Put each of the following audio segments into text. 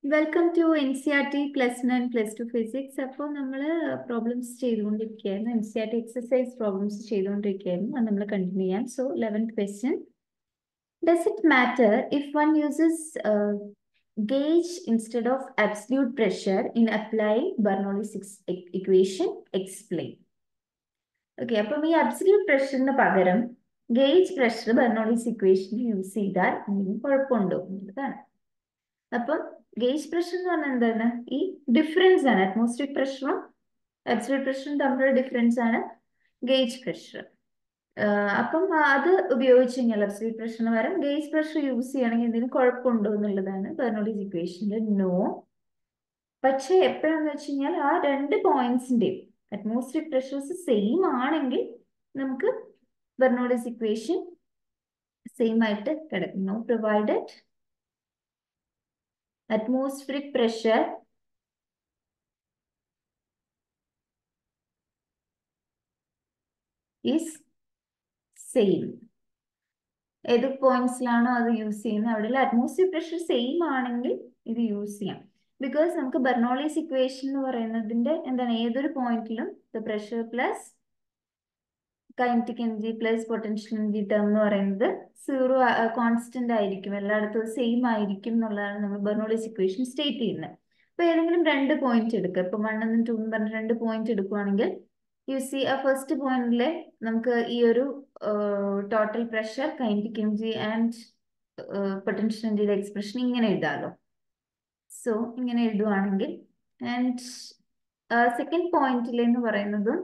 Welcome to N C R T plus one plus two physics അപ്പോൾ നമ്മൾ problems ചെയ്തുകൊണ്ടിരിക്കുകയായിരുന്നു N C R T exercise problems ചെയ്തുകൊണ്ടിരിക്കുകയായിരുന്നു അത് നമ്മൾ കണ്ടിന്യൂ ചെയ്യാം so eleventh question does it matter if one uses gauge instead of absolute pressure in applying Bernoulli's equation explain okay അപ്പം ഈ absolute പ്രഷറിന് പകരം gauge pressure Bernoulli's equation use ചെയ്താൽ എന്തെങ്കിലും കുഴപ്പമുണ്ടോ എന്നുള്ളതാണ് അപ്പം ഗേജ് പ്രഷർ എന്ന് പറഞ്ഞാൽ എന്താണ് ഈ ഡിഫറൻസ് ആണ് അറ്റ്മോസ്ഫിയർ പ്രഷറും അബ്സല്യൂട്ട് പ്രഷറും തമ്മിലുള്ള ഡിഫറൻസ് ആണ് ഗേജ് പ്രഷർ അപ്പം അത് ഉപയോഗിച്ച് കഴിഞ്ഞാൽ അബ്സല്യൂട്ട് പ്രഷറിന് പകരം ഗേജ് പ്രഷർ യൂസ് ചെയ്യണമെങ്കിൽ എന്തെങ്കിലും കുഴപ്പമുണ്ടോ എന്നുള്ളതാണ് ബെർണോളിസ് ഇക്വേഷനിൽ നോ പക്ഷെ എപ്പോഴാന്ന് വെച്ച് കഴിഞ്ഞാൽ ആ രണ്ട് പോയിന്റ്സിന്റെയും അറ്റ്മോസ്ഫിയർ പ്രഷേഴ്സ് സെയിം ആണെങ്കിൽ നമുക്ക് ബെർണോളിസ് ഇക്വേഷൻ സെയിം ആയിട്ട് കിടക്കുന്നു provided atmospheric pressure is same ഏത് പോയിന്റ്സിലാണോ അത് യൂസ് ചെയ്യുന്നത് അവിടെ അറ്റ്മോസ്ഫിയർ പ്രഷർ സെയിം ആണെങ്കിൽ ഇത് യൂസ് ചെയ്യാം ബിക്കോസ് നമുക്ക് ബെർണോളീസ് ഇക്വേഷൻ എന്ന് പറയുന്നതിന്റെ എന്താണ് ഏതൊരു പോയിന്റിലും the pressure plus kinetic energy plus potential energy term എന്ന് പറയുന്നത് സീറോ കോൺസ്റ്റന്റ് ആയിരിക്കും എല്ലായിടത്തും സെയിം ആയിരിക്കും എന്നുള്ളതാണ് നമ്മൾ ബെർണോളിസ് ഇക്വേഷൻ സ്റ്റേറ്റ് ചെയ്യുന്നത് അപ്പൊ ഏതെങ്കിലും രണ്ട് പോയിന്റ് എടുക്കുക ഇപ്പൊ വൺ എന്നും ടു പറഞ്ഞ രണ്ട് പോയിന്റ് എടുക്കുവാണെങ്കിൽ യു സി ആ ഫസ്റ്റ് പോയിന്റിലെ നമുക്ക് ഈ ഒരു total pressure kinetic energy and potential എനർജിയുടെ എക്സ്പ്രഷൻ ഇങ്ങനെ എഴുതാമല്ലോ സോ ഇങ്ങനെ എഴുതുവാണെങ്കിൽ ആൻഡ് സെക്കൻഡ് പോയിന്റിൽ എന്ന് പറയുന്നതും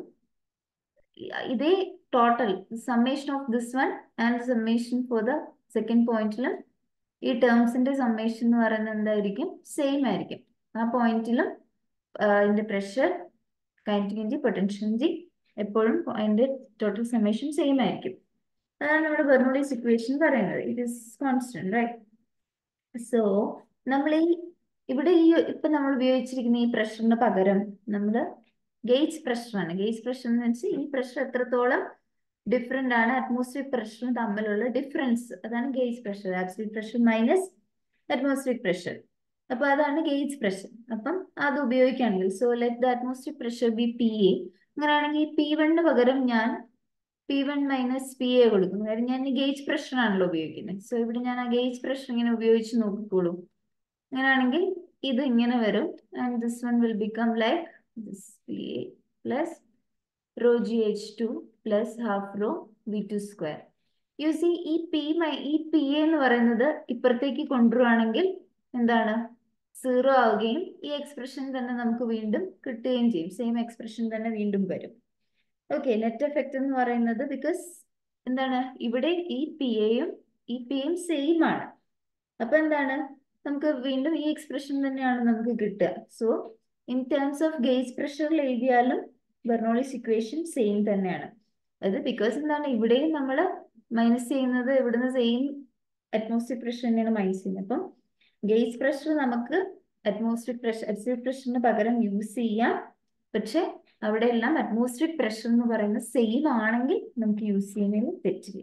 ഇതേ total summation of this one and summation for the second പോയിന്റിലും ഈ ടേംസിന്റെ സമ്മേഷൻ എന്ന് പറയുന്നത് എന്തായിരിക്കും സെയിം ആയിരിക്കും ആ പോയിന്റിലും അതിന്റെ pressure kinetic energy potential energy എപ്പോഴും അതിന്റെ ടോട്ടൽ സമ്മേഷൻ സെയിം ആയിരിക്കും അതാണ് നമ്മുടെ ബെർണോളീസ് ഇക്വേഷൻ പറയുന്നത് it is constant right so നമ്മൾ ഈ ഇവിടെ ഈ ഇപ്പൊ നമ്മൾ ഉപയോഗിച്ചിരിക്കുന്ന ഈ പ്രഷറിന് പകരം നമ്മൾ ഗേജ് പ്രഷറാണ് ഗേജ് പ്രഷർ എന്ന് വെച്ചാൽ ഈ പ്രഷർ എത്രത്തോളം ഡിഫറെന്റ് ആണ് അറ്റ്മോസ്ഫിയർ പ്രഷറും തമ്മിലുള്ള ഡിഫറൻസ് അതാണ് gauge pressure absolute pressure minus atmosphere pressure അപ്പൊ അതാണ് ഗേജ് പ്രഷർ അപ്പം അത് ഉപയോഗിക്കുകയാണെങ്കിൽ so let the atmosphere pressure be P A അങ്ങനെയാണെങ്കിൽ പി വണ്ണിന് പകരം ഞാൻ P one minus P A കൊടുക്കും കാര്യം ഞാൻ ഗേജ് പ്രഷർ ആണല്ലോ ഉപയോഗിക്കുന്നത് സോ ഇവിടെ ഞാൻ ആ ഗേജ് പ്രഷർ ഇങ്ങനെ ഉപയോഗിച്ച് നോക്കിക്കോളൂ അങ്ങനെയാണെങ്കിൽ ഇത് ഇങ്ങനെ വരും and this one will become like this PA plus rho GH2 plus half rho V2 square. You see ഈ പി മൈ ഈ പി എന്ന് പറയുന്നത് ഇപ്പുറത്തേക്ക് കൊണ്ടുവരുവാണെങ്കിൽ എന്താണ് സീറോ ആവുകയും ഈ എക്സ്പ്രഷൻ തന്നെ നമുക്ക് വീണ്ടും കിട്ടുകയും ചെയ്യും സെയിം എക്സ്പ്രഷൻ തന്നെ വീണ്ടും വരും ഓക്കെ നെറ്റ് എഫക്റ്റ് എന്ന് പറയുന്നത് ബിക്കോസ് എന്താണ് ഇവിടെ ഈ പി എയും ഈ പി എയും സെയിം ആണ് അപ്പൊ എന്താണ് നമുക്ക് വീണ്ടും ഈ എക്സ്പ്രഷൻ തന്നെയാണ് നമുക്ക് കിട്ടുക so in terms of gauge പ്രഷറിൽ എഴുതിയാലും ബെർണോളിസ് ഇക്വേഷൻ സെയിം തന്നെയാണ് അത് ബിക്കോസ് എന്താണ് ഇവിടെയും നമ്മൾ മൈനസ് ചെയ്യുന്നത് ഇവിടുന്ന് സെയിം അറ്റ്മോസ്ഫിയർ പ്രഷർ തന്നെയാണ് മൈനസ് ചെയ്യുന്നത് അപ്പം ഗേജ് പ്രഷർ നമുക്ക് അറ്റ്മോസ്ഫിയർ പ്രഷർ അറ്റ്മോസ്ഫിയർ പ്രഷറിന് പകരം യൂസ് ചെയ്യാം പക്ഷെ അവിടെ എല്ലാം അറ്റ്മോസ്ഫിയർ പ്രഷർ എന്ന് പറയുന്നത് സെയിം ആണെങ്കിൽ നമുക്ക് യൂസ് ചെയ്യുന്നതിൽ തെറ്റില്ല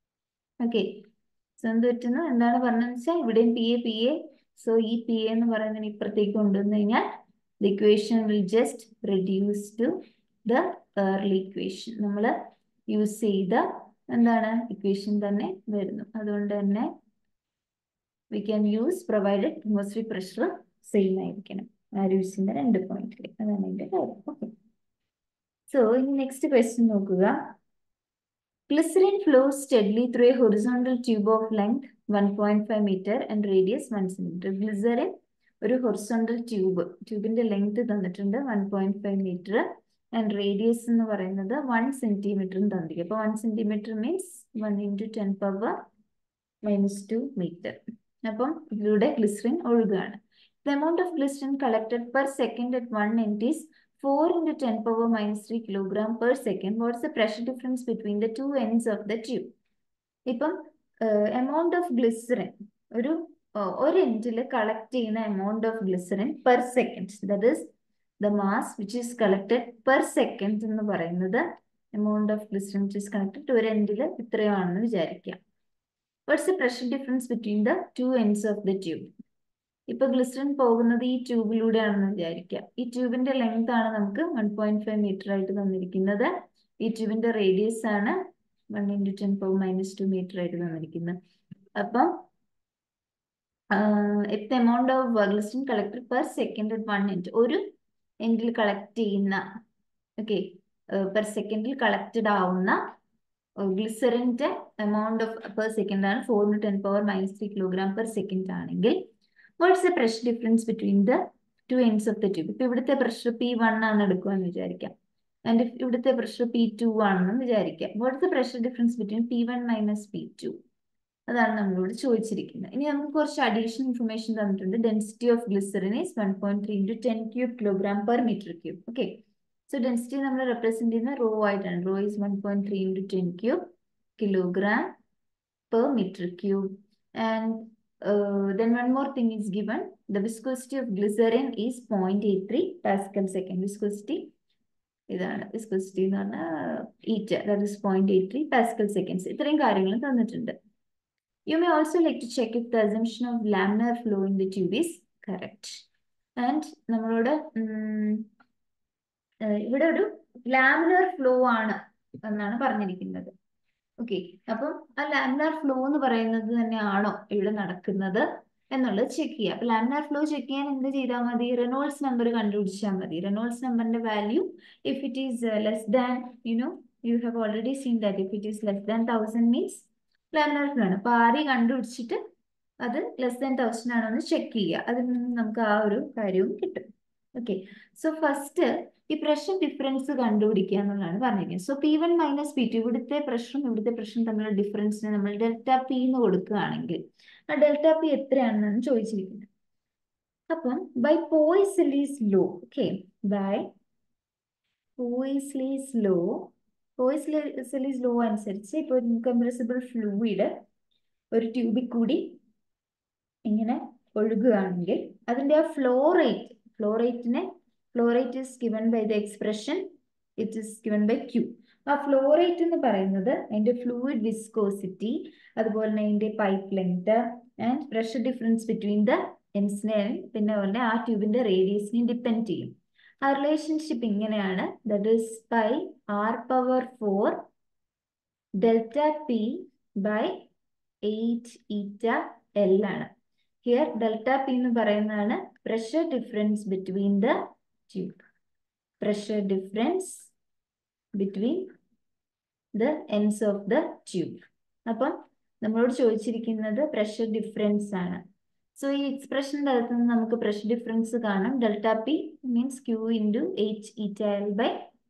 ഓക്കെ സോ എന്ത് പറ്റുന്നു എന്താണ് പറഞ്ഞതെന്ന് വെച്ചാൽ ഇവിടെയും P A P A so ഈ പി എ എന്ന് പറയുന്നതിന് ഇപ്പുറത്തേക്ക് കൊണ്ടുവന്നു കഴിഞ്ഞാൽ the equation will just reduce to the early equation നമ്മൾ യൂസ് ചെയ്ത എന്താണ് ഇക്വേഷൻ തന്നെ വരുന്നു അതുകൊണ്ട് തന്നെ we can use provided atmosphere pressure same ആയിരിക്കണം ആര് യൂസ് ചെയ്യുന്ന രണ്ട് പോയിന്റിൽ അതാണ് അതിന്റെ കാര്യം ഓക്കെ സോ ഇനി നെക്സ്റ്റ് ക്വസ്റ്റ്യൻ നോക്കുക Glycerin flows steadily through a horizontal tube of length 1.5 meter and radius 1 centimeter. Glycerin ഒരു ഹൊറിസോണ്ടൽ ട്യൂബ് ട്യൂബിന്റെ ലെങ്ത് തന്നിട്ടുണ്ട് one point five metre and radius എന്ന് പറയുന്നത് വൺ സെന്റിമീറ്ററും തന്നിരിക്കും അപ്പൊ one centimetre means one into ten power minus two metre അപ്പം ഇതിലൂടെ ഗ്ലിസറിൻ ഒഴുകുകയാണ് the amount of glycerin collected per second at one end is four into ten power minus three kilogram per second what's the pressure difference between the two ends of the tube ഇപ്പം amount of glycerin ഒരു ഒരു എൻഡിൽ collect ചെയ്യുന്ന amount of glycerin per second that is the mass which is collected per second എന്ന് പറയുന്നത് amount of glycerin which is collected ഒരു എൻഡിൽ ഇത്രയാണെന്ന് വിചാരിക്കാം what's the pressure difference between the two ends of the tube ഇപ്പൊ glycerin പോകുന്നത് ഈ ട്യൂബിലൂടെയാണെന്ന് വിചാരിക്കുക ഈ ട്യൂബിന്റെ ലെങ്ത് ആണ് നമുക്ക് വൺ പോയിന്റ് ഫൈവ് മീറ്റർ ആയിട്ട് തന്നിരിക്കുന്നത് ഈ ട്യൂബിന്റെ റേഡിയസ് ആണ് one into ten power minus two metre ആയിട്ട് തന്നിരിക്കുന്നത് അപ്പം the amount of glycerin collected per second at one end ഒരു എൻഡിൽ കളക്ട് ചെയ്യുന്ന ഓക്കെ പെർ സെക്കൻഡിൽ കളക്റ്റഡ് ആവുന്ന ഗ്ലിസറിന്റെ എമൗണ്ട് ഓഫ് പെർ സെക്കൻഡ് ആണ് four to ten power minus three kilogram per second ആണെങ്കിൽ what's the pressure difference between the two ends of the tube ഇപ്പൊ ഇവിടുത്തെ പ്രഷർ പി വൺ ആണ് എടുക്കുമെന്ന് വിചാരിക്കാം ആൻഡ് ഇവിടുത്തെ പ്രഷർ പി ടു ആണെന്ന് വിചാരിക്കാം what's the pressure difference between P one minus P two അതാണ് നമ്മളോട് ചോദിച്ചിരിക്കുന്നത് ഇനി നമുക്ക് കുറച്ച് അഡീഷണൽ ഇൻഫർമേഷൻ തന്നിട്ടുണ്ട് density of glycerin is one point three into ten cube kilogram per metre cube okay so density നമ്മൾ റെപ്രസെന്റ് ചെയ്യുന്ന റോ ആയിട്ടാണ് rho is one point three into ten cube kilogram per metre cube and then one more thing is given the viscosity of glycerin is 0.83 pascal second viscosity ഇതാണ് viscosity എന്ന് പറഞ്ഞാൽ eta that is point eight three pascal seconds ഇത്രയും കാര്യങ്ങൾ തന്നിട്ടുണ്ട് you may also like to check if the assumption of laminar flow in the tube is correct and നമ്മളോട് ഇവിടെ ഒരു laminar flow ആണ് എന്നാണ് പറഞ്ഞിരിക്കുന്നത് ഓക്കെ അപ്പം ആ ലാമിനാർ ഫ്ലോ എന്ന് പറയുന്നത് തന്നെയാണോ ഇവിടെ നടക്കുന്നത് എന്നുള്ളത് ചെക്ക് ചെയ്യുക അപ്പൊ ലാമിനാർ ഫ്ലോ ചെക്ക് ചെയ്യാൻ എന്ത് ചെയ്താൽ മതി റെനോൾസ് നമ്പർ കണ്ടുപിടിച്ചാൽ മതി റെനോൾസ് നമ്പറിന്റെ value if it is less than you know you have already seen that if it is less than thousand means laminar flow ആണ് അപ്പൊ ആദ്യം കണ്ടുപിടിച്ചിട്ട് അത് ലെസ് ദാൻ തൗസൻഡ് ആണോ എന്ന് ചെക്ക് ചെയ്യുക അതിൽ നിന്ന് നമുക്ക് ആ ഒരു കാര്യവും കിട്ടും ഓക്കെ സോ ഫസ്റ്റ് ഈ പ്രഷർ ഡിഫറൻസ് കണ്ടുപിടിക്കുക എന്നുള്ളതാണ് പറഞ്ഞിരിക്കുന്നത് so P one minus P two ഇവിടുത്തെ പ്രഷറും ഇവിടുത്തെ പ്രഷറും തമ്മിലുള്ള ഡിഫറൻസിന് നമ്മൾ ഡെൽറ്റ പി എന്ന് കൊടുക്കുകയാണെങ്കിൽ ആ ഡെൽറ്റ പി എത്രയാണെന്നാണ് ചോദിച്ചിരിക്കുന്നത് അപ്പം by Poiseuille's law okay by Poiseuille's law Poiseuille's law അനുസരിച്ച് ഇപ്പോൾ ഇൻകംപ്രസിബിൾ ഫ്ലൂയിഡ് ഒരു ട്യൂബിൽ കൂടി ഇങ്ങനെ ഒഴുകുകയാണെങ്കിൽ അതിന്റെ ആ ഫ്ലോ റേറ്റ് ഫ്ലോ റേറ്റിനെ flow rate is given by the expression it is given by Q ആ ഫ്ലോ റേറ്റ് എന്ന് പറയുന്നത് അതിന്റെ ഫ്ലൂയിഡ് വിസ്കോസിറ്റി അതുപോലെ തന്നെ അതിന്റെ pipe length and pressure difference between the എൻസിനെയും പിന്നെ പോലെ ആ ട്യൂബിന്റെ റേഡിയസിനെയും ഡിപ്പെൻഡ് ചെയ്യും ആ റിലേഷൻഷിപ്പ് ഇങ്ങനെയാണ് that is by R power four delta P by eight eta L ആണ് ഹിയർ ഡെൽറ്റ പി എന്ന് പറയുന്നതാണ് pressure difference between the tube pressure difference between the ends of the tube അപ്പം നമ്മളോട് ചോദിച്ചിരിക്കുന്നത് പ്രഷർ ഡിഫറൻസ് ആണ് so ഈ എക്സ്പ്രഷൻ്റെ അകത്ത് നിന്ന് നമുക്ക് പ്രഷർ ഡിഫറൻസ് കാണാം delta P means Q into H eta L by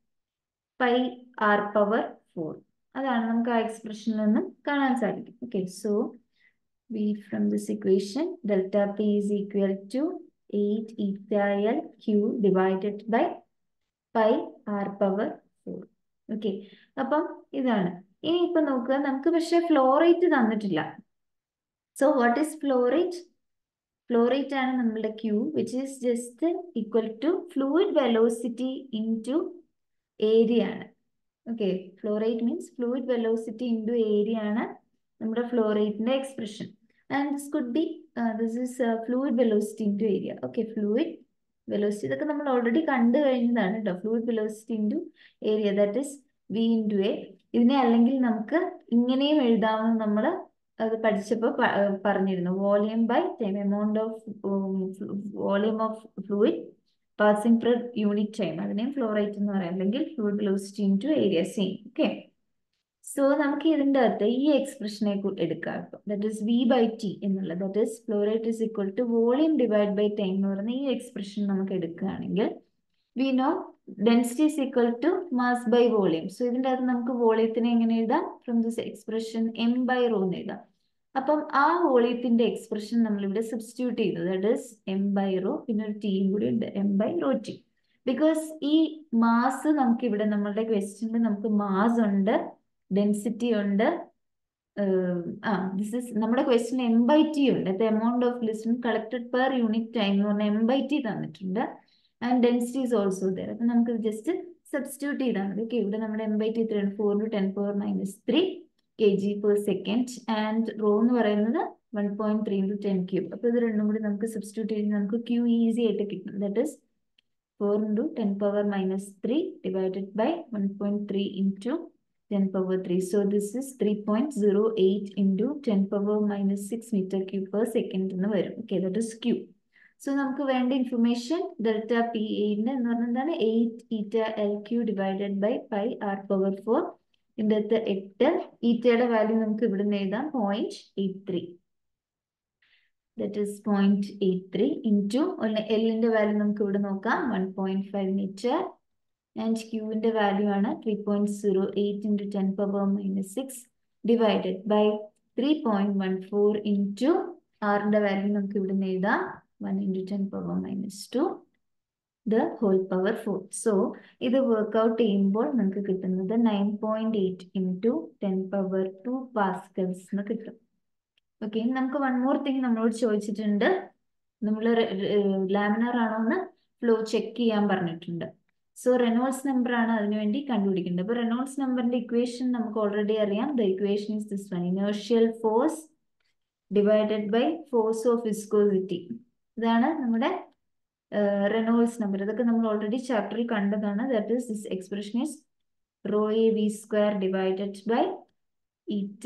pi R power four അതാണ് നമുക്ക് ആ എക്സ്പ്രഷനിൽ നിന്നും കാണാൻ സാധിക്കും okay so we from this equation delta p is equal to 8 eta l q divided by pi r power 4 okay അപ്പം ഇതാണ് ഇനി ഇപ്പൊ നോക്കുക നമുക്ക് പക്ഷെ ഫ്ലോ റേറ്റ് തന്നിട്ടില്ല so what is flow rate flow rate ആണ് നമ്മളുടെ Q which is just equal to fluid velocity into area ആണ് okay flow rate means fluid velocity into area ആണ് നമ്മുടെ ഫ്ലോ റേറ്റിന്റെ expression and this could be this is fluid velocity into area okay fluid velocity ഇതൊക്കെ നമ്മൾ already കണ്ടു കഴിഞ്ഞതാണ് കേട്ടോ fluid velocity into area that is V into A ഇതിനെ അല്ലെങ്കിൽ നമുക്ക് ഇങ്ങനെയും എഴുതാമെന്ന് നമ്മൾ അത് പഠിച്ചപ്പോൾ പറഞ്ഞിരുന്നു volume by time amount of volume of fluid passing per unit time അതിനെയും ഫ്ലോ റേറ്റ് എന്ന് പറയാം അല്ലെങ്കിൽ fluid velocity into area same okay so നമുക്ക് ഇതിൻ്റെ അകത്ത് ഈ എക്സ്പ്രഷനെ എടുക്കാം ഇപ്പം that is V by T എന്നുള്ളത് that is flow rate is equal to volume divide by time എന്ന് പറയുന്ന ഈ എക്സ്പ്രഷൻ നമുക്ക് എടുക്കുകയാണെങ്കിൽ we know density is equal to mass by volume so ഇതിൻ്റെ അകത്ത് നമുക്ക് വോളിയത്തിനെ എങ്ങനെ എഴുതാം from this expression M by rho എന്ന് എഴുതാം അപ്പം ആ വോളിയത്തിന്റെ എക്സ്പ്രഷൻ നമ്മളിവിടെ സബ്സ്റ്റിറ്റ്യൂട്ട് ചെയ്തു that is M by rho പിന്നെ ഒരു ടീം കൂടി ഉണ്ട് M by rho T because ഈ മാസ് നമുക്ക് ഇവിടെ നമ്മളുടെ ക്വസ്റ്റ്യനിൽ നമുക്ക് മാസ് ഉണ്ട് ഡെൻസിറ്റി ഉണ്ട് ആ ദിസ് ഇസ് നമ്മുടെ ക്വസ്റ്റ്യൻ എം ബൈ ടി ഉണ്ട് the amount of listen collected per unit time എന്ന് പറഞ്ഞാൽ എം ബൈ ടി തന്നിട്ടുണ്ട് and density is also there അപ്പം നമുക്ക് ജസ്റ്റ് സബ്സ്റ്റിറ്റ്യൂട്ട് ചെയ്താൽ മതി ഓക്കെ ഇവിടെ നമ്മുടെ M by T three four to ten power minus three K G per second and rho എന്ന് പറയുന്നത് one point three into ten cube അപ്പോൾ ഇത് രണ്ടും കൂടി നമുക്ക് സബ്സ്റ്റിറ്റ്യൂട്ട് ചെയ്ത് നമുക്ക് ക്യൂ ഈസി ആയിട്ട് കിട്ടും that is four into ten power minus three divided by one point three into ten power three so this is three point zero eight into ten power minus six metre cube per second എന്ന് വരും okay that is Q so നമുക്ക് വേണ്ട information delta P എയ്റ്റിന് എന്ന് പറഞ്ഞാൽ എന്താണ് eight eta L Q divided by pi R power four ഇതിൻ്റെ അകത്ത് എട്ട് ഈറ്റയുടെ വാല്യൂ നമുക്ക് ഇവിടെ നിന്ന് എഴുതാം point eight three that is point eight three into എല്ലിൻ്റെ വാല്യൂ നമുക്ക് ഇവിടെ നോക്കാം one point five metre and ക്യൂവിൻ്റെ വാല്യൂ ആണ് three point zero eight into ten power minus six divided by three point one four into ആറിൻ്റെ value നമുക്ക് ഇവിടെ നിന്ന് എഴുതാം one into ten power minus two the whole power four so ഇത് work out ചെയ്യുമ്പോൾ നമുക്ക് കിട്ടുന്നത് nine point eight into ten power two pascals എന്ന് കിട്ടും ഓക്കെ നമുക്ക് വൺ മോർ തിങ് നമ്മളോട് ചോദിച്ചിട്ടുണ്ട് നമ്മൾ ലാമിനാർ ആണോ എന്ന് ഫ്ലോ ചെക്ക് ചെയ്യാൻ പറഞ്ഞിട്ടുണ്ട് സോ റെനോൾസ് നമ്പർ ആണ് അതിനുവേണ്ടി കണ്ടുപിടിക്കേണ്ടത് അപ്പോൾ റെനോൾസ് നമ്പറിന്റെ ഇക്വേഷൻ നമുക്ക് ഓൾറെഡി അറിയാം the equation is this one inertial force divided by force of viscosity ഇതാണ് നമ്മുടെ റെനോൾസ് നമ്പർ ഇതൊക്കെ നമ്മൾ ഓൾറെഡി ചാപ്റ്ററിൽ കണ്ടതാണ് that is this expression is rho A V square divided by eta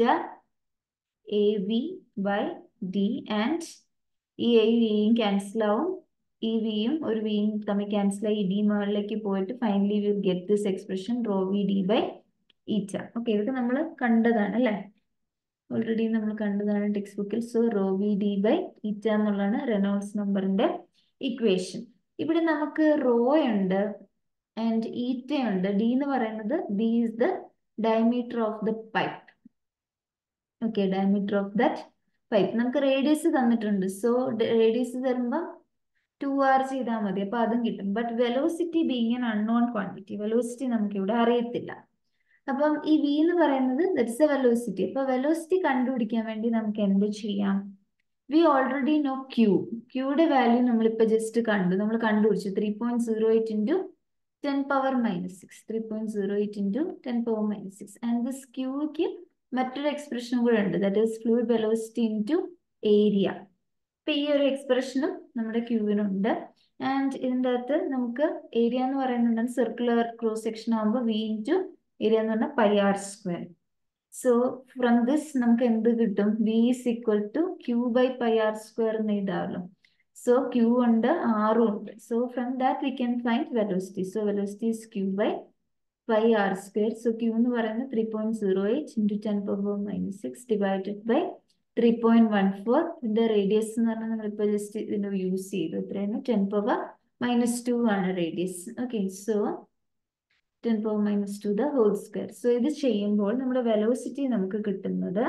A V by D and ഈ A വിയും cancel ആവും ഈ വിയും ഒരു വിയും തമ്മിൽ ക്യാൻസൽ ആയി ഡി മുകളിലേക്ക് പോയിട്ട് finally will get this expression rho V D by eta okay ഇതൊക്കെ നമ്മൾ കണ്ടതാണ് അല്ലേ ഓൾറെഡി നമ്മൾ കണ്ടതാണ് ടെക്സ്റ്റ് ബുക്കിൽ so rho V D by eta എന്നുള്ളതാണ് റെനോൾസ് നമ്പറിന്റെ ഇക്വേഷൻ ഇവിടെ നമുക്ക് റോ ഉണ്ട് ആൻഡ് ഈറ്റ ഉണ്ട് ഡി എന്ന് പറയുന്നത് D is the diameter of the pipe okay diameter of that pipe നമുക്ക് റേഡിയസ് തന്നിട്ടുണ്ട് സോ റേഡിയസ് തരുമ്പോൾ ടു ആർ ചെയ്താൽ മതി അപ്പൊ അതും കിട്ടും but velocity being an unknown quantity velocity നമുക്ക് ഇവിടെ അറിയത്തില്ല അപ്പം ഈ വി എന്ന് പറയുന്നത് ദറ്റ്സ് എ വെലോസിറ്റി അപ്പൊ വെലോസിറ്റി കണ്ടുപിടിക്കാൻ വേണ്ടി നമുക്ക് എന്ത് ചെയ്യാം വി ഓൾറെഡി നോ ക്യൂ ക്യൂയുടെ വാല്യൂ നമ്മളിപ്പോ ജസ്റ്റ് കണ്ടു നമ്മൾ കണ്ടുപിടിച്ചു three point zero eight into ten power minus six three point zero eight into ten power minus six and this ക്യൂക്ക് മറ്റൊരു എക്സ്പ്രഷനും കൂടെ ഉണ്ട് that is fluid velocity into area അപ്പൊ ഈ ഒരു എക്സ്പ്രഷനും നമ്മുടെ ക്യൂവിനുണ്ട് ആൻഡ് ഇതിൻ്റെ അകത്ത് നമുക്ക് ഏരിയ എന്ന് പറയുന്നുണ്ട് സർക്കുലർ ക്രോസ് സെക്ഷൻ ആകുമ്പോൾ വി ഇൻറ്റു ഏരിയ എന്ന് പറഞ്ഞാൽ pi R square so from this നമുക്ക് എന്ത് കിട്ടും V is equal to Q by pi R square എന്ന് എഴുതാമല്ലോ സോ ക്യൂ ഉണ്ട് ആറും ഉണ്ട് so from that we can find velocity so velocity is Q by pi R square so Q എന്ന് പറയുന്നത് three point zero eight into ten power minus six divided by three point one four ഇതിന്റെ radius എന്ന് പറഞ്ഞാൽ നമ്മളിപ്പോൾ just ഇതിന് use ചെയ്തു എത്രയാണ് ten power minus two ആണ് radius okay so ten power minus two the whole square so ഇത് ചെയ്യുമ്പോൾ നമ്മുടെ വെലോസിറ്റി നമുക്ക് കിട്ടുന്നത്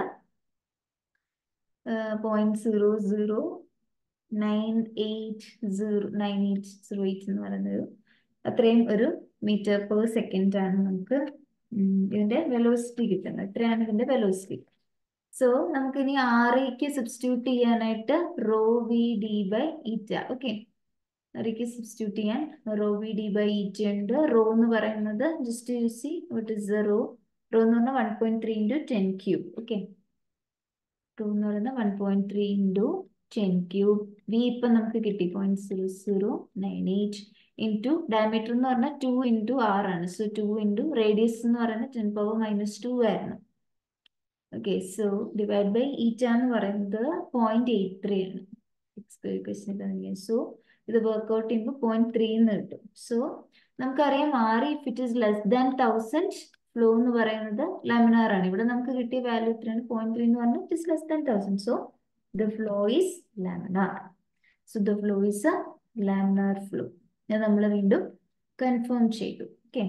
point zero zero nine eight zero nine eight zero eight എന്ന് പറയുന്നത് അത്രയും ഒരു മീറ്റർ പെർ സെക്കൻഡ് ആണ് നമുക്ക് ഇതിന്റെ വെലോസിറ്റി കിട്ടുന്നത് എത്രയാണ് ഇതിന്റെ വെലോസിറ്റി സോ നമുക്ക് ഇനി ആറേക്ക് സബ്സ്റ്റിറ്റ്യൂട്ട് ചെയ്യാനായിട്ട് rho V D by eta okay ആറേക്ക് സബ്സ്റ്റിറ്റ്യൂട്ട് ചെയ്യാൻ rho V D by eta ഉണ്ട് റോ എന്ന് പറയുന്നത് just you see what is the rho rho എന്ന് പറഞ്ഞാൽ one point three into ten cube okay rho എന്ന് പറയുന്നത് one point three into ten cube V ഇപ്പം നമുക്ക് കിട്ടി point zero zero nine eight into diameter എന്ന് പറഞ്ഞാൽ ടു ഇൻറ്റു ആർ ആണ് സോ ടു ഇൻറ്റു റേഡിയസ് എന്ന് പറയുന്നത് ടെൻ പവർ മൈനസ് ടു ആയിരുന്നു okay so divide by eta എന്ന് പറയുന്നത് പോയിന്റ് എയ്റ്റ് ത്രീ ആണ് ക്വസ്റ്റ്യൻ സോ ഇത് വർക്ക്ഔട്ട് ചെയ്യുമ്പോൾ പോയിന്റ് ത്രീ എന്ന് കിട്ടും സോ നമുക്കറിയാം R if it is less than thousand flow എന്ന് പറയുന്നത് ലാമിനാർ ആണ് ഇവിടെ നമുക്ക് കിട്ടിയ വാല്യൂ എത്രയാണ് പോയിന്റ് ത്രീ എന്ന് പറഞ്ഞാൽ it is less than thousand so the flow is laminar so the flow is a laminar flow ഞാൻ നമ്മൾ വീണ്ടും കൺഫേം ചെയ്തു ഓക്കെ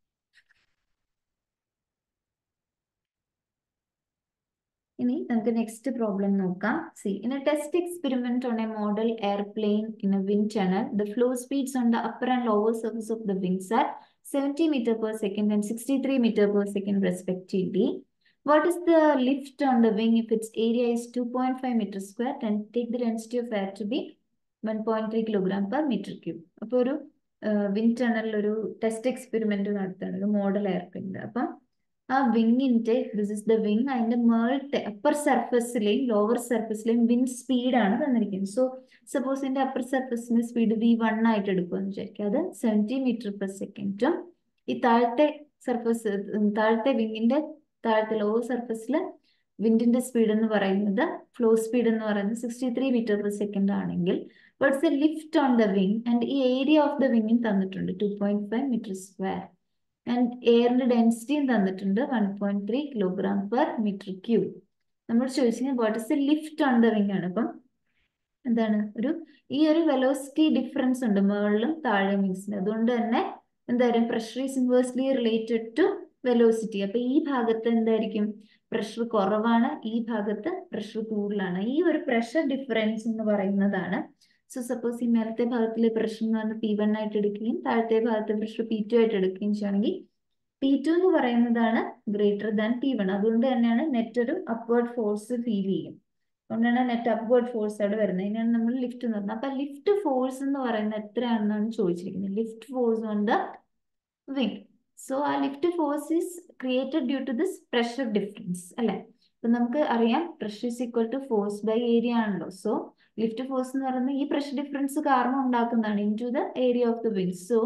ഇനി നമുക്ക് നെക്സ്റ്റ് പ്രോബ്ലം നോക്കാം see in a test experiment on a model airplane in a wind tunnel the flow speeds on the upper and lower surface of the wings are 70 meter per second and 63 meter per second respectively. What is the lift on the wing if its area is 2.5 meter square and take the density of air to be 1.3 kilogram per meter cube. അപ്പോൾ ഒരു wind ടണലിൽ ഒരു test experiment നടത്തുകയാണ് ഒരു model airplane അപ്പം ആ വിങ്ങിന്റെ this is the wing അതിന്റെ മേളത്തെ അപ്പർ സർഫസിലെയും ലോവർ സർഫസിലെയും വിൻഡ് സ്പീഡാണ് തന്നിരിക്കുന്നത് സോ സപ്പോസ് ഇതിന്റെ അപ്പർ സർഫസിന്റെ സ്പീഡ് വി വൺ ആയിട്ട് എടുക്കുമെന്ന് വിചാരിക്കുക അത് സെവൻറ്റി മീറ്റർ പെർ സെക്കൻഡും ഈ താഴത്തെ സർഫസ് താഴത്തെ വിങ്ങിന്റെ താഴത്തെ ലോവർ സർഫസിൽ വിൻഡിന്റെ സ്പീഡ് എന്ന് പറയുന്നത് ഫ്ലോ സ്പീഡ് എന്ന് പറയുന്നത് sixty three metre per second ആണെങ്കിൽ what's a lift on the wing and ഈ ഏരിയ ഓഫ് ദ വിങ്ങിൻ തന്നിട്ടുണ്ട് two point five metre square and എയറിന്റെ ഡെൻസിറ്റിയും തന്നിട്ടുണ്ട് one point three kilogram per metre cube നമ്മൾ ചോദിച്ചത് what is a lift on the wing ആണ് അപ്പം എന്താണ് ഒരു ഈ ഒരു വെലോസിറ്റി ഡിഫറൻസ് ഉണ്ട് മുകളിലും താഴെ വിങ്സിന് അതുകൊണ്ട് തന്നെ എന്തായാലും pressure is inversely related to velocity അപ്പൊ ഈ ഭാഗത്ത് എന്തായിരിക്കും പ്രഷർ കുറവാണ് ഈ ഭാഗത്ത് പ്രഷർ കൂടുതലാണ് ഈ ഒരു പ്രഷർ ഡിഫറൻസ് എന്ന് പറയുന്നതാണ് സോ സപ്പോസ് ഈ മേലത്തെ ഭാഗത്തിലെ പ്രഷർ എന്ന് പറഞ്ഞാൽ പി വൺ ആയിട്ട് എടുക്കുകയും താഴത്തെ ഭാഗത്തെ പ്രഷർ പി ടു ആയിട്ട് എടുക്കുകയും ചെയ്യുകയാണെങ്കിൽ പി ടു എന്ന് പറയുന്നതാണ് ഗ്രേറ്റർ ദാൻ പി വൺ അതുകൊണ്ട് തന്നെയാണ് നെറ്റ് ഒരു അപ്വേർഡ് ഫോഴ്സ് ഫീൽ ചെയ്യും അതുകൊണ്ടാണ് നെറ്റ് അപ്വേർഡ് ഫോഴ്സ് അവിടെ വരുന്നത് ഇതിനാണ് നമ്മൾ ലിഫ്റ്റ് എന്ന് പറയുന്നത് അപ്പൊ ലിഫ്റ്റ് ഫോഴ്സ് എന്ന് പറയുന്നത് എത്രയാണെന്നാണ് ചോദിച്ചിരിക്കുന്നത് lift force on the wing so ആ lift force is created due to this pressure difference അല്ലെ അപ്പൊ നമുക്ക് അറിയാം pressure is equal to force by area ആണല്ലോ സോ ലിഫ്റ്റ് ഫോഴ്സ് എന്ന് പറയുന്നത് ഈ പ്രഷർ ഡിഫറൻസ് കാരണം ഉണ്ടാക്കുന്നതാണ് into the area of the wing so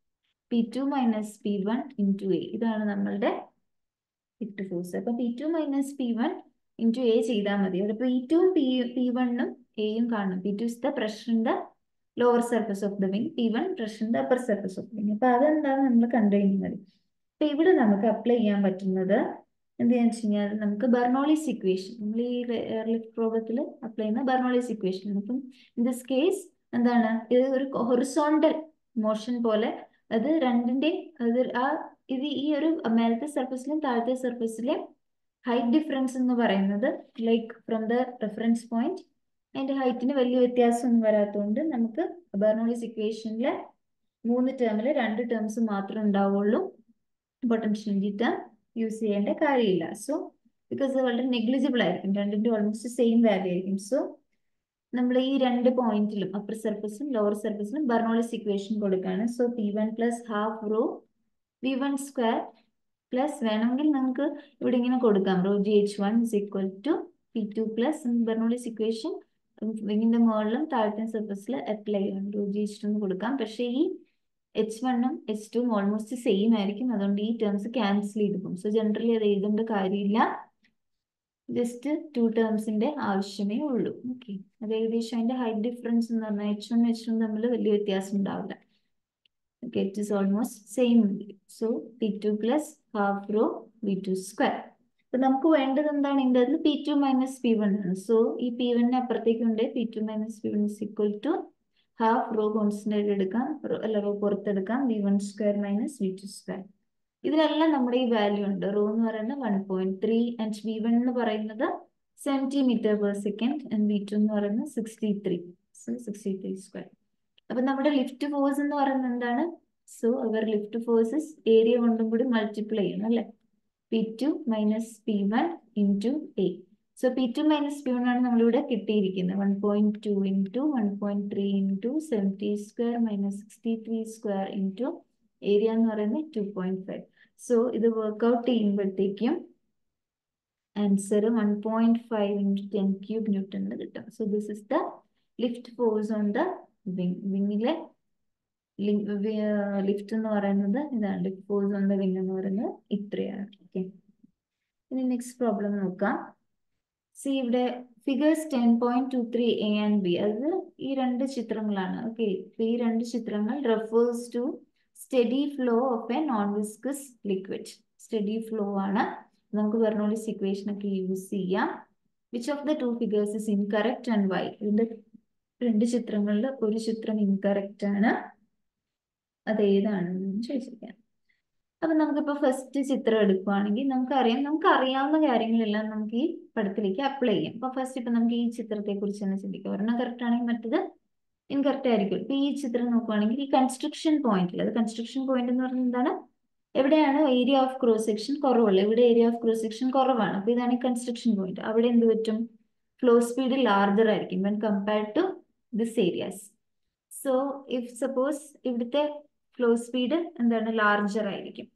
P two minus P one into A ഇതാണ് നമ്മളുടെ ലിഫ്റ്റ് ഫോഴ്സ് അപ്പൊ P two minus P one into A ചെയ്താൽ മതി അവിടെ പി ടുവും പി പി വണ്ണും എയും കാണും P two is the pressure in the lower surface of the wing P one pressure in the upper surface of the wing അപ്പൊ അതെന്താണ് നമ്മൾ കണ്ടുകഴിഞ്ഞാൽ അപ്പൊ ഇവിടെ നമുക്ക് അപ്ലൈ ചെയ്യാൻ പറ്റുന്നത് എന്താണെന്ന് വെച്ച് കഴിഞ്ഞാൽ നമുക്ക് ബെർണോളിസ് ഇക്വേഷൻ നമ്മൾ ഈ ലിഫ്റ്റ് പ്രോബ്ലത്തിൽ അപ്ലൈ ചെയ്യുന്ന ബെർണോളിസ് ഇക്വേഷൻ അപ്പം ഇൻ ദിസ് കേസ് എന്താണ് ഇത് ഒരു ഹൊറിസോണ്ടൽ മോഷൻ പോലെ അത് രണ്ടിന്റെയും അത് ആ ഇത് ഈ ഒരു മേലത്തെ സർഫസിലും താഴത്തെ സർഫസിലെയും ഹൈറ്റ് ഡിഫറൻസ് എന്ന് പറയുന്നത് like from the reference point അതിന്റെ ഹൈറ്റിന് വലിയ വ്യത്യാസമൊന്നും വരാത്തതുകൊണ്ട് നമുക്ക് ബെർണോളിസ് ഇക്വേഷനിലെ മൂന്ന് ടേമിൽ രണ്ട് ടേംസ് മാത്രമേ ഉണ്ടാവുള്ളൂ പൊട്ടൻഷ്യലിറ്റി ടേം യൂസ് ചെയ്യേണ്ട കാര്യമില്ല സോ ബിക്കോസ് അത് വളരെ നെഗ്ലിജിബിൾ ആയിരിക്കും രണ്ടിന്റെ ഓൾമോസ്റ്റ് സെയിം വാല്യൂ ആയിരിക്കും സോ നമ്മൾ ഈ രണ്ട് പോയിന്റിലും അപ്പർ സർഫസിലും ലോവർ സർഫസിലും ബെർണോളിസ് ഇക്വേഷൻ കൊടുക്കുകയാണ് so P one plus half rho V one square plus വേണമെങ്കിൽ നമുക്ക് ഇവിടെ ഇങ്ങനെ കൊടുക്കാം rho G H one is equal to P two plus Bernoulli's equation വിങ്ങിന്റെ മുകളിലും താഴത്തെ സർഫസിൽ അപ്ലൈ ചെയ്യാം റോ ജി എച്ച് ടു കൊടുക്കാം പക്ഷേ ഈ എച്ച് വണ്ണും എച്ച് ടുവും ഓൾമോസ്റ്റ് സെയിം ആയിരിക്കും അതുകൊണ്ട് ഈ ടേംസ് ക്യാൻസൽ ചെയ്ത് പോകും സോ ജനറലി അത് എഴുതേണ്ട കാര്യമില്ല ജസ്റ്റ് ടു ടേംസിന്റെ ആവശ്യമേ ഉള്ളൂ ഓക്കെ അത് ഏകദേശം അതിന്റെ ഹൈറ്റ് ഡിഫറൻസ് എന്ന് പറഞ്ഞാൽ എച്ച് വൺ എച്ച് വൺ തമ്മിൽ വലിയ വ്യത്യാസം ഉണ്ടാവില്ല okay it is almost same so p2 plus half rho v2 square അപ്പൊ നമുക്ക് വേണ്ടത് എന്താണ് ഇതിന്റെ അതിൽ P two minus P one ആണ് സോ ഈ പി വണ്ണിന് അപ്പുറത്തേക്ക് ഉണ്ട് P two minus P one is equal to half rho constant എടുക്കാം അല്ല റോ പുറത്തെടുക്കാം V one square minus V two square ഇതിലെല്ലാം നമ്മുടെ ഈ വാല്യൂ ഉണ്ട് റോ എന്ന് പറയുന്നത് one point three and V one എന്ന് പറയുന്നത് seventy metre per second and V two എന്ന് പറയുന്നത് sixty three so sixty three square അപ്പൊ നമ്മുടെ ലിഫ്റ്റ് ഫോഴ്സ് എന്ന് പറയുന്നത് എന്താണ് so our lift forces area കൊണ്ടും കൂടി മൾട്ടിപ്ലൈ ചെയ്യണം അല്ലെ P two minus P one into A so P two minus P one ആണ് നമ്മളിവിടെ കിട്ടിയിരിക്കുന്നത് one point two into one point three into seventy square minus sixty three square into area എന്ന് പറയുന്നത് two point five so ഇത് work out ചെയ്യുമ്പോഴത്തേക്കും answer one point five into ten cube ന്യൂട്ടണിൽ കിട്ടും so this is the lift force on the wing വിങ്ങിലെ lift എന്ന് പറയുന്നത് ഇതാണ് lift force on the wing എന്ന് പറയുന്നത് ഇത്രയാണ് ഓക്കെ ഇനി നെക്സ്റ്റ് പ്രോബ്ലം നോക്കാം സി ഇവിടെ figures ten point two three A and B അത് ഈ രണ്ട് ചിത്രങ്ങളാണ് ഓക്കെ ഈ രണ്ട് ചിത്രങ്ങൾ refers to steady flow of a non viscous liquid steady flow ആണ് നമുക്ക് ബെർണോളിസ് ഇക്വേഷൻ ഒക്കെ യൂസ് ചെയ്യാം which of the two figures is incorrect and why ഇതിന്റെ രണ്ട് ചിത്രങ്ങളിൽ ഒരു ചിത്രം ഇൻകറക്റ്റ് ആണ് അത് ഏതാണെന്ന് ചോദിച്ചിരിക്കാം അപ്പൊ നമുക്കിപ്പോ ഫസ്റ്റ് ചിത്രം എടുക്കുവാണെങ്കിൽ നമുക്കറിയാം നമുക്ക് അറിയാവുന്ന കാര്യങ്ങളെല്ലാം നമുക്ക് ഈ പടത്തിലേക്ക് അപ്ലൈ ചെയ്യാം അപ്പൊ ഫസ്റ്റ് ഇപ്പൊ നമുക്ക് ഈ ചിത്രത്തെ കുറിച്ച് തന്നെ ചിന്തിക്കാം ഒരെണ്ണം കറക്റ്റ് ആണെങ്കിൽ മറ്റത് ഇൻകറക്റ്റ് ആയിരിക്കും ഇപ്പൊ ഈ ചിത്രം നോക്കുവാണെങ്കിൽ ഈ കൺസ്ട്രക്ഷൻ പോയിന്റിൽ അത് കൺസ്ട്രക്ഷൻ പോയിന്റ് എന്ന് പറയുന്നത് എന്താണ് എവിടെയാണ് ഏരിയ ഓഫ് ക്രോസ് സെക്ഷൻ കുറവുള്ളത് ഇവിടെ ഏരിയ ഓഫ് ക്രോസ് സെക്ഷൻ കുറവാണ് അപ്പൊ ഇതാണ് ഈ കൺസ്ട്രക്ഷൻ പോയിന്റ് അവിടെ എന്ത് പറ്റും ഫ്ലോ സ്പീഡ് ലാർജർ ആയിരിക്കും when compared to this areas so if suppose ഇവിടുത്തെ ഫ്ലോ സ്പീഡ് എന്താണ് ലാർജർ ആയിരിക്കും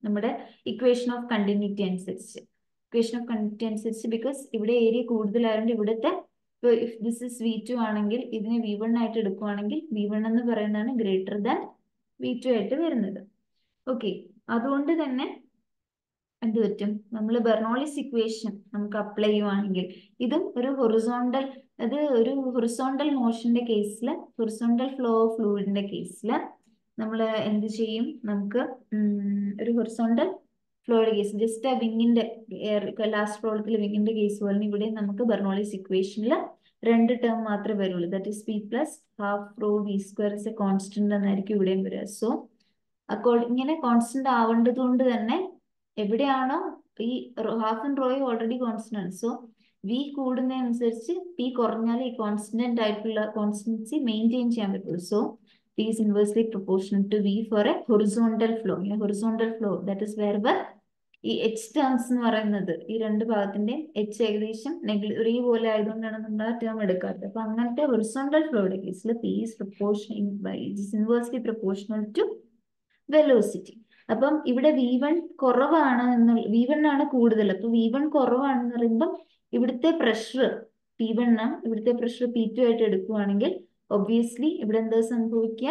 നമ്മുടെ ഇക്വേഷൻ ഓഫ് കണ്ടിന്യൂറ്റി അനുസരിച്ച് ഇക്വേഷൻ ഓഫ് കണ്ടിന്യൂറ്റി അനുസരിച്ച് ബിക്കോസ് ഇവിടെ ഏരിയ കൂടുതലായതുകൊണ്ട് ഇവിടുത്തെ if this is V two ആണെങ്കിൽ ഇതിനെ വി വൺ ആയിട്ട് എടുക്കുവാണെങ്കിൽ വി വൺ എന്ന് പറയുന്നതാണ് ഗ്രേറ്റർ ദാൻ വി ടു ആയിട്ട് വരുന്നത് ഓക്കെ അതുകൊണ്ട് തന്നെ എന്ത് പറ്റും നമ്മൾ ബെർണോളിസ് ഇക്വേഷൻ നമുക്ക് അപ്ലൈ ചെയ്യുവാണെങ്കിൽ ഇതും ഒരു ഹൊറിസോണ്ടൽ അത് ഒരു ഹൊറിസോണ്ടൽ മോഷന്റെ കേസിൽ ഹൊറിസോണ്ടൽ ഫ്ലോ ഓഫ് ഫ്ലൂയിഡിന്റെ കേസിൽ നമ്മൾ എന്ത് ചെയ്യും നമുക്ക് ഒരു ഹൊറിസോണ്ടൽ ഫ്ലോയുടെ കേസ് ജസ്റ്റ് ആ വിങ്ങിന്റെ ലാസ്റ്റ് പ്രോബ്ലത്തിൽ വിങ്ങിന്റെ കേസ് പോലെ ഇവിടെ നമുക്ക് ബെർണോളിസ് ഇക്വേഷനിൽ രണ്ട് ടേം മാത്രമേ വരുള്ളൂ that is P plus half rho V square is a constant എന്നായിരിക്കും ഇവിടെയും വരിക സോ അക്കോർഡിംഗ് ഇങ്ങനെ കോൺസ്റ്റന്റ് ആവേണ്ടത് കൊണ്ട് തന്നെ എവിടെയാണോ ഈ half and rho already constant ആണ് സോ വി കൂടുന്നതനുസരിച്ച് പി കുറഞ്ഞാൽ ഈ കോൺസ്റ്റന്റ് ആയിട്ടുള്ള കോൺസ്റ്റൻസി മെയിൻറ്റെയിൻ ചെയ്യാൻ പറ്റുള്ളൂ so P is inversely proportional to V for a horizontal flow. A horizontal flow that is wherever ഈ എച്ച് ടേംസ് എന്ന് പറയുന്നത് ഈ രണ്ട് ഭാഗത്തിന്റെ എച്ച് ഏകദേശം നെഗ്ലി പോലെ ആയതുകൊണ്ടാണ് നമ്മൾ ആ ടേം എടുക്കാത്തത് അപ്പൊ അങ്ങനത്തെ ഹൊറിസോണ്ടൽ ഫ്ലോയുടെ കേസിൽ P is proportion is inversely proportional to velocity അപ്പം ഇവിടെ വി വൺ കുറവാണ് എന്ന് വി വൺ ആണ് കൂടുതൽ അപ്പൊ വി വൺ കുറവാണെന്ന് പറയുമ്പം ഇവിടുത്തെ പ്രഷർ പി വൺ ആണ് ഇവിടുത്തെ പ്രഷർ പി ടു ആയിട്ട് എടുക്കുവാണെങ്കിൽ ഒബ്വിയസ്ലി ഇവിടെ എന്താ സംഭവിക്കുക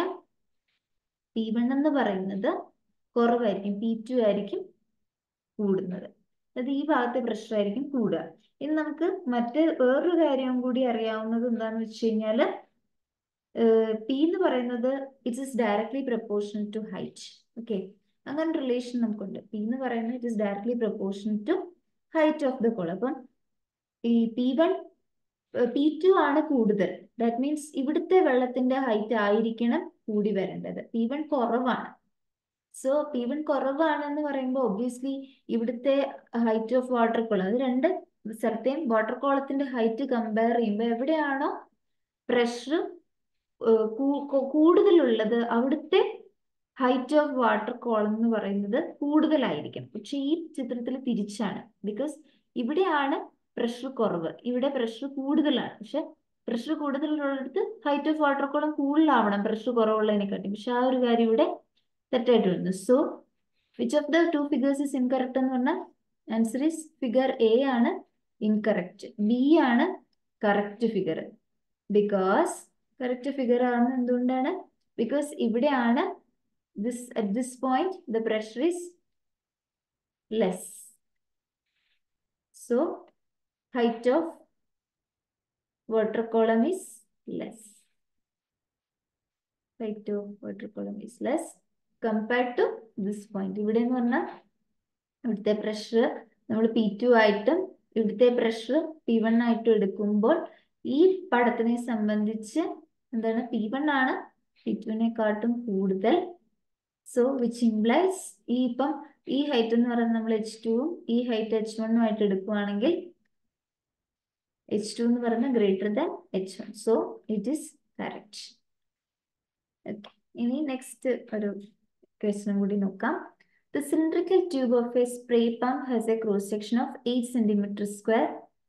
പി വൺ എന്ന് പറയുന്നത് കുറവായിരിക്കും പി ടു ആയിരിക്കും കൂടുന്നത് അതായത് ഈ ഭാഗത്തെ പ്രഷർ ആയിരിക്കും കൂടുക ഇനി നമുക്ക് മറ്റ് വേറൊരു കാര്യം കൂടി അറിയാവുന്നത് എന്താന്ന് വെച്ച് കഴിഞ്ഞാല് പി എന്ന് പറയുന്നത് it's is directly proportional to height okay അങ്ങനെ റിലേഷൻ നമുക്കുണ്ട് പി എന്ന് പറയുന്നത് it is directly proportional to height of the column അപ്പം ഈ പി വൺ പി ടു ആണ് കൂടുതൽ ദാറ്റ് മീൻസ് ഇവിടുത്തെ വെള്ളത്തിന്റെ ഹൈറ്റ് ആയിരിക്കണം കൂടി വരേണ്ടത് പി വൺ കുറവാണ് സോ പി വൺ കുറവാണെന്ന് പറയുമ്പോൾ ഒബ്വിയസ്ലി ഇവിടുത്തെ ഹൈറ്റ് ഓഫ് വാട്ടർ കോളം അത് രണ്ട് സ്ഥലത്തെയും വാട്ടർ കോളത്തിന്റെ ഹൈറ്റ് കമ്പയർ ചെയ്യുമ്പോൾ എവിടെയാണോ പ്രഷർ കൂടുതലുള്ളത് അവിടുത്തെ ഹൈറ്റ് ഓഫ് വാട്ടർ കോളം എന്ന് പറയുന്നത് കൂടുതലായിരിക്കും പക്ഷെ ഈ ചിത്രത്തിൽ തിരിച്ചാണ് ബിക്കോസ് ഇവിടെയാണ് പ്രഷർ കുറവ് ഇവിടെ പ്രഷർ കൂടുതലാണ് പക്ഷെ പ്രഷർ കൂടുതലുള്ളിടത്ത് ഹൈറ്റ് ഓഫ് വാട്ടർ കോളം കൂടുതലാവണം പ്രഷർ കുറവുള്ളതിനെക്കാട്ടി പക്ഷെ ആ ഒരു കാര്യം ഇവിടെ തെറ്റായിട്ട് വരുന്നു so which of the two figures is incorrect എന്ന് പറഞ്ഞാൽ ആൻസർ ഇസ് ഫിഗർ എ ആണ് ഇൻകറക്റ്റ് ബി ആണ് correct figure because correct figure ആണ് എന്തുകൊണ്ടാണ് ബിക്കോസ് ഇവിടെയാണ് this at this point the pressure is less so height of water column is less. Height of water column is less compared to this point. ഇവിടെ എന്ന് പറഞ്ഞാൽ ഇവിടുത്തെ pressure നമ്മൾ P two ആയിട്ടും ഇവിടുത്തെ പ്രഷർ പി വൺ ആയിട്ടും എടുക്കുമ്പോൾ ഈ പടത്തിനെ സംബന്ധിച്ച് എന്താണ് പി വൺ ആണ് പി ടുവിനെക്കാട്ടും കൂടുതൽ സോ വിച്ച് ഇംപ്ലൈസ് ഈ ഇപ്പം ഈ ഹൈറ്റ് എന്ന് പറയുന്നത് നമ്മൾ എച്ച് ടുവും ഈ ഹൈറ്റ് എച്ച് വണ്ണും ആയിട്ട് എടുക്കുവാണെങ്കിൽ എച്ച് ടു എന്ന് പറയുന്നത് greater than H one so it is correct okay ഇനി നെക്സ്റ്റ് ഒരു ക്വസ്റ്റനും കൂടി നോക്കാം the cylindrical tube of a spray pump has a cross section of eight centimetre square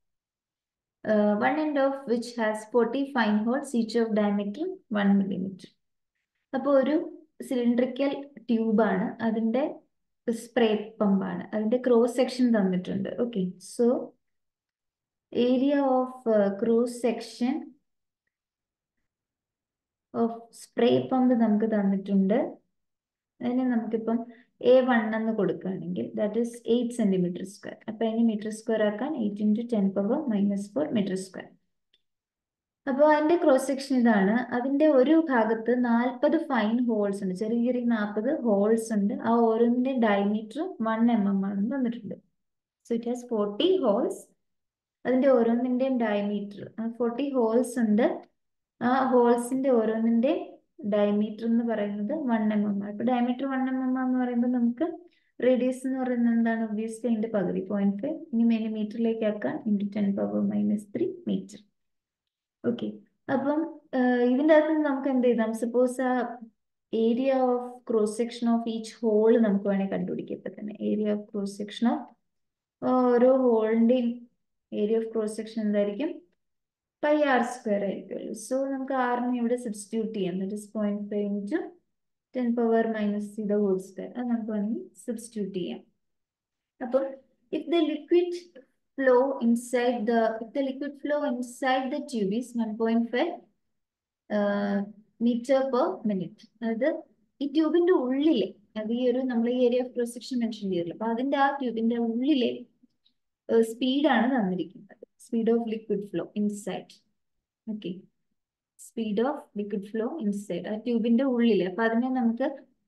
one end of which has forty fine holes each of diameter one millimetre അപ്പോൾ ഒരു cylindrical ട്യൂബാണ് അതിൻ്റെ spray പമ്പാണ് അതിൻ്റെ ക്രോസ് സെക്ഷൻ തന്നിട്ടുണ്ട് okay so area of uh, cross section of spray pump നമുക്ക് തന്നിട്ടുണ്ട് അതിന് നമുക്കിപ്പം എ വൺ എന്ന് കൊടുക്കുകയാണെങ്കിൽ that is eight centimetre square അപ്പൊ അതിന് മീറ്റർ സ്ക്വയർ ആക്കാൻ eight into ten power minus four metre square അപ്പോൾ അതിന്റെ ക്രോസ് സെക്ഷൻ ഇതാണ് അതിന്റെ ഒരു ഭാഗത്ത് നാൽപ്പത് ഫൈൻ ഹോൾസ് ഉണ്ട് ചെറിയ ചെറിയ നാൽപ്പത് ഹോൾസ് ഉണ്ട് ആ ഓരോന്നിന്റെ ഡയമീറ്റർ വൺ എം എം ആണെന്ന് തന്നിട്ടുണ്ട് so it has forty holes അതിന്റെ ഓരോന്നിന്റെയും ഡയമീറ്റർ ഫോർട്ടി ഹോൾസ് ഉണ്ട് ആ ഹോൾസിന്റെ ഓരോന്നിന്റെ ഡയമീറ്റർ എന്ന് പറയുന്നത് വൺ എം എം ആണ് ഇപ്പൊ ഡയമീറ്റർ വൺ എം എം എന്ന് പറയുമ്പോൾ നമുക്ക് റേഡിയസ് എന്ന് പറയുന്നത് എന്താണ് ഒബ്വിയസ്ലി അതിന്റെ പകുതി പോയിന്റ് ഫൈവ് ഇനി മില്ലിമീറ്ററിലേക്ക് ആക്കാൻ into ten power minus three metre okay അപ്പം ഇതിൻ്റെ അകത്ത് നമുക്ക് എന്ത് ചെയ്താം സപ്പോസ് ആ area of cross section of each hole നമുക്ക് വേണമെങ്കിൽ കണ്ടുപിടിക്കാം ഇപ്പൊ തന്നെ area of cross section of ഓരോ ഹോളിന്റെയും ഏരിയ ഓഫ് ക്രോസ് സെക്ഷൻ എന്തായിരിക്കും പൈ ആർ സ്ക്വയർ ആയിരിക്കുമല്ലോ സോ നമുക്ക് ആറിനെ ഇവിടെ സബ്സ്റ്റിറ്റ്യൂട്ട് ചെയ്യാം that is point five into ten power minus three the whole square അത് നമുക്ക് വേണമെങ്കിൽ സബ്സ്റ്റിറ്റ്യൂട്ട് ചെയ്യാം അപ്പം if the liquid flow inside the if the liquid flow inside the tube is one point five metre per minute അതായത് ഈ ട്യൂബിന്റെ ഉള്ളിലെ അത് ഈ ഒരു നമ്മൾ ഈ area of cross section mention ചെയ്തില്ല അപ്പൊ അതിന്റെ ആ ട്യൂബിന്റെ ഉള്ളിലെ സ്പീഡാണ് തന്നിരിക്കുന്നത് speed of liquid flow inside okay speed of liquid flow inside ആ ട്യൂബിന്റെ ഉള്ളിൽ അപ്പൊ അതിനെ നമുക്ക്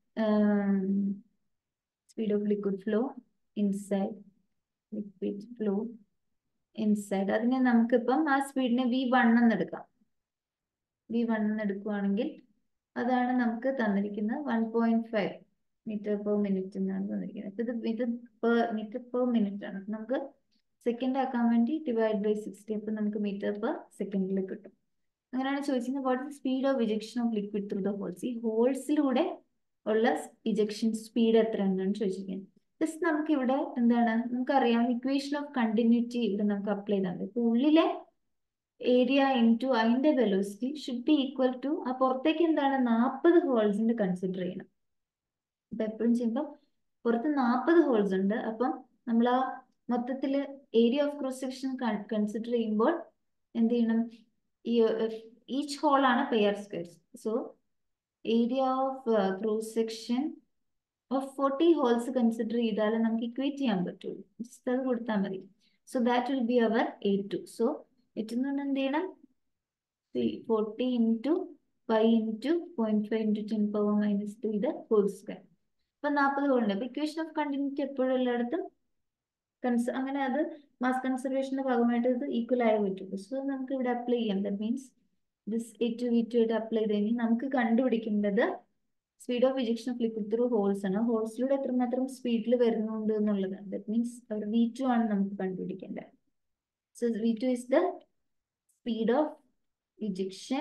speed of liquid flow inside liquid flow inside അതിനെ നമുക്കിപ്പം ആ സ്പീഡിനെ വി വൺ എന്ന് എടുക്കാം വി വൺ എന്ന് എടുക്കുവാണെങ്കിൽ അതാണ് നമുക്ക് തന്നിരിക്കുന്നത് one point five metre per minute എന്നാണ് തന്നിരിക്കുന്നത് ഇത് ഇത് പെർ മീറ്റർ പെർ മിനിറ്റ് ആണ് നമുക്ക് സെക്കൻഡ് ആക്കാൻ വേണ്ടി ഡിവൈഡ് ബൈ സിക്സ്റ്റി അപ്പം നമുക്ക് മീറ്റർ പെർ സെക്കൻഡിൽ കിട്ടും അങ്ങനെയാണ് ചോദിച്ചത് what is speed of ejection of liquid through the holes ഈ ഹോൾസിലൂടെ ഉള്ള ഇജക്ഷൻ സ്പീഡ് എത്ര എന്നാണ് ചോദിച്ചിരിക്കുന്നത് ജസ്റ്റ് നമുക്ക് ഇവിടെ എന്താണ് നമുക്കറിയാം ഇക്വേഷൻ ഓഫ് കണ്ടിന്യൂറ്റി ഇവിടെ നമുക്ക് അപ്ലൈ ചെയ്താൽ മതി ഇപ്പൊ ഉള്ളിലെ ഏരിയ ഇൻ ടു അതിന്റെ velocity should be equal to ആ പുറത്തേക്ക് എന്താണ് നാൽപ്പത് ഹോൾസിന്റെ കൺസിഡർ ചെയ്യണം അപ്പൊ എപ്പോഴും ചെയ്യുമ്പോൾ പുറത്ത് നാൽപ്പത് ഹോൾസ് ഉണ്ട് അപ്പം നമ്മൾ ആ മൊത്തത്തിൽ area of cross section consider ചെയ്യുമ്പോൾ എന്ത് ചെയ്യണം ഈ ഈച്ച് ഹോൾ ആണ് pi r squares so area of cross section of forty holes consider ചെയ്താൽ നമുക്ക് ഇക്വേറ്റ് ചെയ്യാൻ പറ്റുള്ളൂ ജസ്റ്റ് അത് കൊടുത്താൽ മതി so that will be our A two so A എന്ന് പറഞ്ഞാൽ എന്ത് ചെയ്യണം forty into pi into point five into ten power minus two ഇത് ഹോൾ സ്ക്വയർ അപ്പൊ നാൽപ്പത് ഹോളുണ്ട് അപ്പൊ ഇക്വേഷൻ ഓഫ് കണ്ടിന്യൂറ്റി എപ്പോഴും എല്ലായിടത്തും കൺസ് അങ്ങനെ അത് മാസ് കൺസർവേഷന്റെ ഭാഗമായിട്ട് ഇത് ഈക്വൽ ആയി പറ്റുള്ളൂ സോ നമുക്ക് ഇവിടെ അപ്ലൈ ചെയ്യാം that means this A two V two ആയിട്ട് അപ്ലൈ ചെയ്ത് കഴിഞ്ഞാൽ നമുക്ക് കണ്ടുപിടിക്കേണ്ടത് speed of ejection of liquid through holes ആണ് ഹോൾസിലൂടെ എത്രമാത്രം സ്പീഡിൽ വരുന്നുണ്ട് എന്നുള്ളതാണ് that means our V two ആണ് നമുക്ക് കണ്ടുപിടിക്കേണ്ടത് so V two is the speed of ejection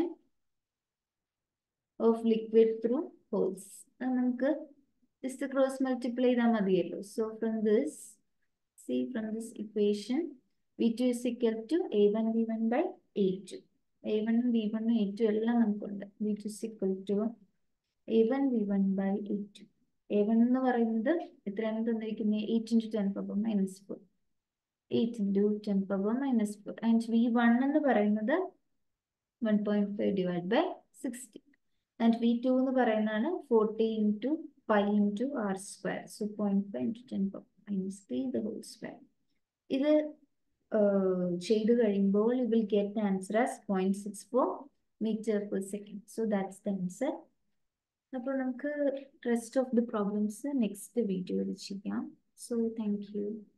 of liquid through holes അത് നമുക്ക് ജസ്റ്റ് ക്രോസ് മൾട്ടിപ്ലൈ ചെയ്താൽ മതിയല്ലോ so from this see from this equation v2 is equal to a1 v1 by a2 a1 v1 a2 എല്ലാം നമുക്കുണ്ട് v2 is equal to a1 v1 by a2 a1 എന്ന് പറയുന്നത് എത്രയാണ് തന്നിരിക്കുന്നത് eight into ten power minus four eight into ten power minus four and V one എന്ന് പറയുന്നത് one point five divide by sixty and V two എന്ന് പറയുന്നതാണ് forty into pi into R square so point five into ten power minus three the whole square ഇത് ചെയ്തു കഴിയുമ്പോൾ you will get answer as point six four metre per second so that's the answer അപ്പോൾ നമുക്ക് rest of the problems next വീഡിയോയിൽ ചെയ്യാം so thank you